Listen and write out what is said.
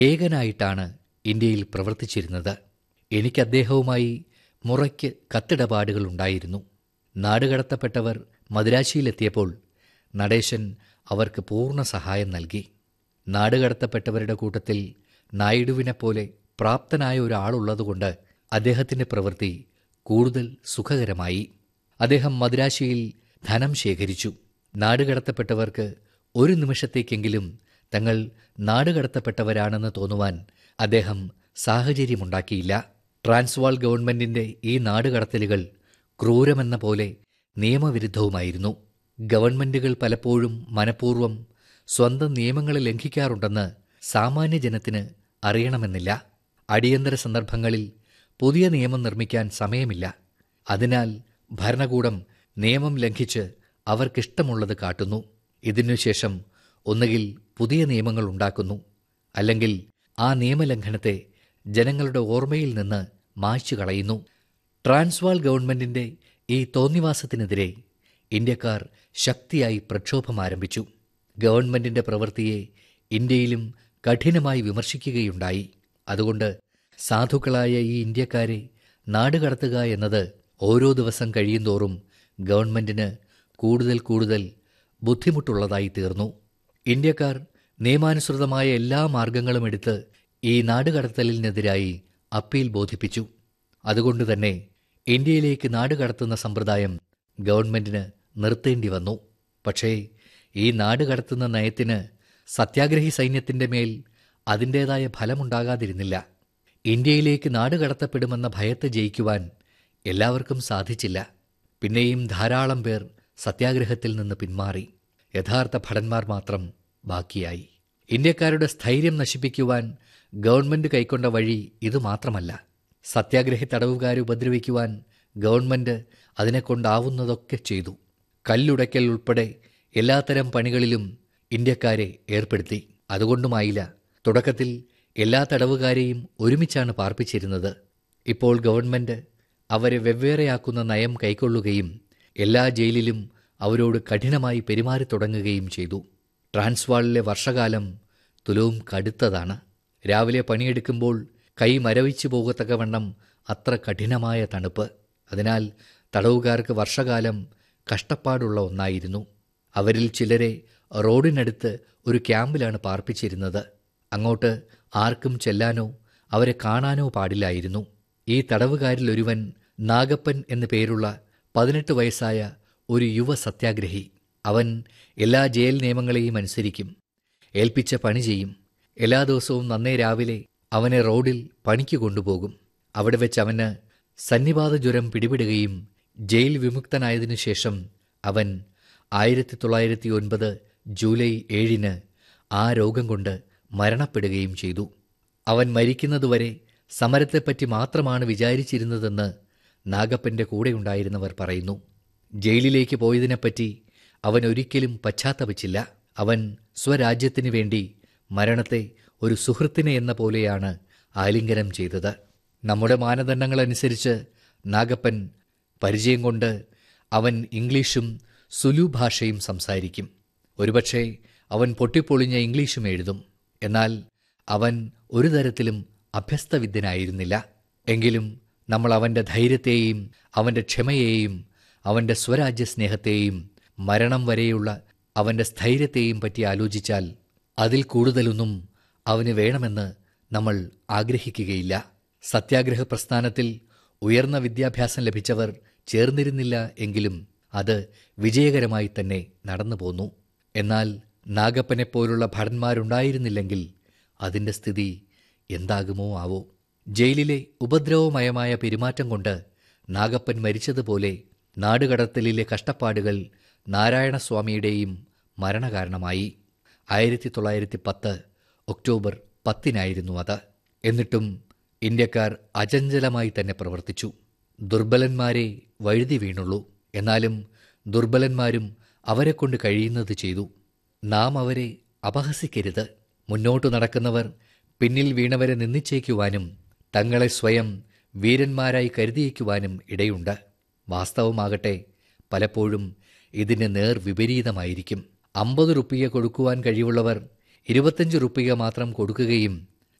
ഏകനായിട്ടാണ് ഇന്ത്യയിൽ പ്രവർത്തിച്ചിരുന്നത് എനിക്ക് അദ്ദേഹവുമായി മുറയ്ക്ക് കത്തിടപാടുകൾ ഉണ്ടായിരുന്നു നാടുകടത്തപ്പെട്ടവർ മദിരാശിയിലെത്തിയപ്പോൾ നടേശൻ അവർക്ക് പൂർണ്ണ സഹായം നൽകി നാടുകടത്തപ്പെട്ടവരുടെ കൂട്ടത്തിൽ നായിഡുവിനെപ്പോലെ പ്രാപ്തനായ ഒരാളുള്ളതുകൊണ്ട് അദ്ദേഹത്തിന്റെ പ്രവൃത്തി കൂടുതൽ സുഖകരമായി അദ്ദേഹം മദിരാശിയിൽ ധനം ശേഖരിച്ചു നാടുകടത്തപ്പെട്ടവർക്ക് ഒരു നിമിഷത്തേക്കെങ്കിലും തങ്ങൾ നാടുകടത്തപ്പെട്ടവരാണെന്ന് തോന്നുവാൻ അദ്ദേഹം സാഹചര്യമുണ്ടാക്കിയില്ല ട്രാൻസ്വാൾ ഗവൺമെന്റിന്റെ ഈ നാടുകടത്തലുകൾ ക്രൂരമെന്ന പോലെ നിയമവിരുദ്ധവുമായിരുന്നു ഗവൺമെന്റുകൾ പലപ്പോഴും മനഃപൂർവ്വം സ്വന്തം നിയമങ്ങളെ ലംഘിക്കാറുണ്ടെന്ന് സാമാന്യ ജനത്തിന് അറിയണമെന്നില്ല അടിയന്തര സന്ദർഭങ്ങളിൽ പുതിയ നിയമം നിർമ്മിക്കാൻ സമയമില്ല അതിനാൽ ഭരണകൂടം നിയമം ലംഘിച്ച് അവർക്കിഷ്ടമുള്ളത് കാട്ടുന്നു ഇതിനുശേഷം ഒന്നുകിൽ പുതിയ നിയമങ്ങൾ ഉണ്ടാക്കുന്നു അല്ലെങ്കിൽ ആ നിയമലംഘനത്തെ ജനങ്ങളുടെ ഓർമ്മയിൽ നിന്ന് മായ്ച്ചു കളയുന്നു ട്രാൻസ്വാൾ ഗവൺമെന്റിന്റെ ഈ തോന്നിവാസത്തിനെതിരെ ഇന്ത്യക്കാർ ശക്തിയായി പ്രക്ഷോഭം ആരംഭിച്ചു ഗവൺമെന്റിന്റെ പ്രവൃത്തിയെ ഇന്ത്യയിലും കഠിനമായി വിമർശിക്കുകയുണ്ടായി അതുകൊണ്ട് സാധുക്കളായ ഈ ഇന്ത്യക്കാരെ നാടുകടത്തുക എന്നത് ഓരോ ദിവസം കഴിയുന്തോറും ഗവൺമെന്റിന് കൂടുതൽ കൂടുതൽ ബുദ്ധിമുട്ടുള്ളതായി തീർന്നു ഇന്ത്യക്കാർ നിയമാനുസൃതമായ എല്ലാ മാർഗങ്ങളും എടുത്ത് ഈ നാടുകടത്തലിനെതിരായി അപ്പീൽ ബോധിപ്പിച്ചു അതുകൊണ്ടുതന്നെ ഇന്ത്യയിലേക്ക് നാടുകടത്തുന്ന സമ്പ്രദായം ഗവൺമെന്റിന് നിർത്തേണ്ടി വന്നു പക്ഷേ ഈ നാടുകടത്തുന്ന നയത്തിന് സത്യാഗ്രഹി സൈന്യത്തിന്റെ മേൽ അതിൻ്റേതായ ഫലമുണ്ടാകാതിരുന്നില്ല ഇന്ത്യയിലേക്ക് നാടുകടത്തപ്പെടുമെന്ന ഭയത്തെ ജയിക്കുവാൻ എല്ലാവർക്കും സാധിച്ചില്ല പിന്നെയും ധാരാളം പേർ സത്യാഗ്രഹത്തിൽ നിന്ന് പിന്മാറി യഥാർത്ഥ ഭടന്മാർ മാത്രം ബാക്കിയായി ഇന്ത്യക്കാരുടെ സ്ഥൈര്യം നശിപ്പിക്കുവാൻ ഗവൺമെന്റ് കൈക്കൊണ്ട വഴി ഇതുമാത്രമല്ല സത്യാഗ്രഹി തടവുകാരെ ഉപദ്രവിക്കുവാൻ ഗവൺമെന്റ് അതിനെക്കൊണ്ടാവുന്നതൊക്കെ ചെയ്തു കല്ലുടയ്ക്കൽ ഉൾപ്പെടെ എല്ലാത്തരം പണികളിലും ഇന്ത്യക്കാരെ ഏർപ്പെടുത്തി അതുകൊണ്ടുമായില്ല തുടക്കത്തിൽ എല്ലാ തടവുകാരെയും ഒരുമിച്ചാണ് പാർപ്പിച്ചിരുന്നത് ഇപ്പോൾ ഗവൺമെന്റ് അവരെ വെവ്വേറെയാക്കുന്ന നയം കൈക്കൊള്ളുകയും എല്ലാ ജയിലിലും അവരോട് കഠിനമായി പെരുമാറി തുടങ്ങുകയും ചെയ്തു ട്രാൻസ്വാളിലെ വർഷകാലം തുലവും കടുത്തതാണ് രാവിലെ പണിയെടുക്കുമ്പോൾ കൈ മരവിച്ചു പോകത്തക്കവണ്ണം അത്ര കഠിനമായ തണുപ്പ് അതിനാൽ തടവുകാർക്ക് വർഷകാലം കഷ്ടപ്പാടുള്ള ഒന്നായിരുന്നു അവരിൽ ചിലരെ റോഡിനടുത്ത് ഒരു ക്യാമ്പിലാണ് പാർപ്പിച്ചിരുന്നത് അങ്ങോട്ട് ആർക്കും ചെല്ലാനോ അവരെ കാണാനോ പാടില്ലായിരുന്നു ഈ തടവുകാരിലൊരുവൻ നാഗപ്പൻ എന്നു പേരുള്ള പതിനെട്ട് വയസ്സായ ഒരു യുവ സത്യാഗ്രഹി അവൻ എല്ലാ ജയിൽ നിയമങ്ങളെയും അനുസരിക്കും ഏൽപ്പിച്ച പണി ചെയ്യും എല്ലാ ദിവസവും നന്നേ രാവിലെ അവനെ റോഡിൽ പണിക്ക് കൊണ്ടുപോകും അവിടെ വെച്ച് അവന് സന്നിപാത ജ്വരം പിടിപെടുകയും ജയിൽ വിമുക്തനായതിനു ശേഷം അവൻ ആയിരത്തി തൊള്ളായിരത്തി ഒൻപത് ജൂലൈ ഏഴിന് ആ രോഗം കൊണ്ട് മരണപ്പെടുകയും ചെയ്തു അവൻ മരിക്കുന്നതുവരെ സമരത്തെപ്പറ്റി മാത്രമാണ് വിചാരിച്ചിരുന്നതെന്ന് നാഗപ്പന്റെ കൂടെയുണ്ടായിരുന്നവർ പറയുന്നു ജയിലിലേക്ക് പോയതിനെപ്പറ്റി അവൻ ഒരിക്കലും പശ്ചാത്തപിച്ചില്ല അവൻ സ്വരാജ്യത്തിനു വേണ്ടി മരണത്തെ ഒരു സുഹൃത്തിനെ എന്ന പോലെയാണ് ആലിംഗനം ചെയ്തത് നമ്മുടെ മാനദണ്ഡങ്ങളനുസരിച്ച് നാഗപ്പൻ പരിചയം കൊണ്ട് അവൻ ഇംഗ്ലീഷും സുലു ഭാഷയും സംസാരിക്കും ഒരുപക്ഷെ അവൻ പൊട്ടിപ്പൊളിഞ്ഞ ഇംഗ്ലീഷും എഴുതും എന്നാൽ അവൻ ഒരു തരത്തിലും അഭ്യസ്തവിദ്യനായിരുന്നില്ല എങ്കിലും നമ്മൾ അവൻ്റെ ധൈര്യത്തെയും അവൻ്റെ ക്ഷമയെയും അവൻ്റെ സ്വരാജ്യ സ്നേഹത്തെയും മരണം വരെയുള്ള അവൻ്റെ സ്ഥൈര്യത്തെയും പറ്റി ആലോചിച്ചാൽ അതിൽ കൂടുതലൊന്നും അവന് വേണമെന്ന് നമ്മൾ ആഗ്രഹിക്കുകയില്ല സത്യാഗ്രഹ പ്രസ്ഥാനത്തിൽ ഉയർന്ന വിദ്യാഭ്യാസം ലഭിച്ചവർ ചേർന്നിരുന്നില്ല എങ്കിലും അത് വിജയകരമായി തന്നെ നടന്നു പോന്നു എന്നാൽ നാഗപ്പനെപ്പോലുള്ള ഭടന്മാരുണ്ടായിരുന്നില്ലെങ്കിൽ അതിൻ്റെ സ്ഥിതി എന്താകുമോ ആവോ ജയിലിലെ ഉപദ്രവമയമായ പെരുമാറ്റം കൊണ്ട് നാഗപ്പൻ മരിച്ചതുപോലെ നാടുകടത്തലിലെ കഷ്ടപ്പാടുകൾ നാരായണസ്വാമിയുടെയും മരണകാരണമായി ആയിരത്തി തൊള്ളായിരത്തി പത്ത് ഒക്ടോബർ പത്തിനായിരുന്നു അത് എന്നിട്ടും ഇന്ത്യക്കാർ അചഞ്ചലമായി തന്നെ പ്രവർത്തിച്ചു ദുർബലന്മാരെ വഴുതി വീണുള്ളൂ എന്നാലും ദുർബലന്മാരും അവരെക്കൊണ്ട് കഴിയുന്നത് ചെയ്തു നാം അവരെ അപഹസിക്കരുത് മുന്നോട്ടു നടക്കുന്നവർ പിന്നിൽ വീണവരെ നിന്ദിച്ചേക്കുവാനും തങ്ങളെ സ്വയം വീരന്മാരായി കരുതിയേക്കുവാനും ഇടയുണ്ട് വാസ്തവമാകട്ടെ പലപ്പോഴും ഇതിന് നേർ വിപരീതമായിരിക്കും അമ്പത് റുപ്പിക കൊടുക്കുവാൻ കഴിവുള്ളവർ ഇരുപത്തഞ്ച് റുപ്പിക മാത്രം കൊടുക്കുകയും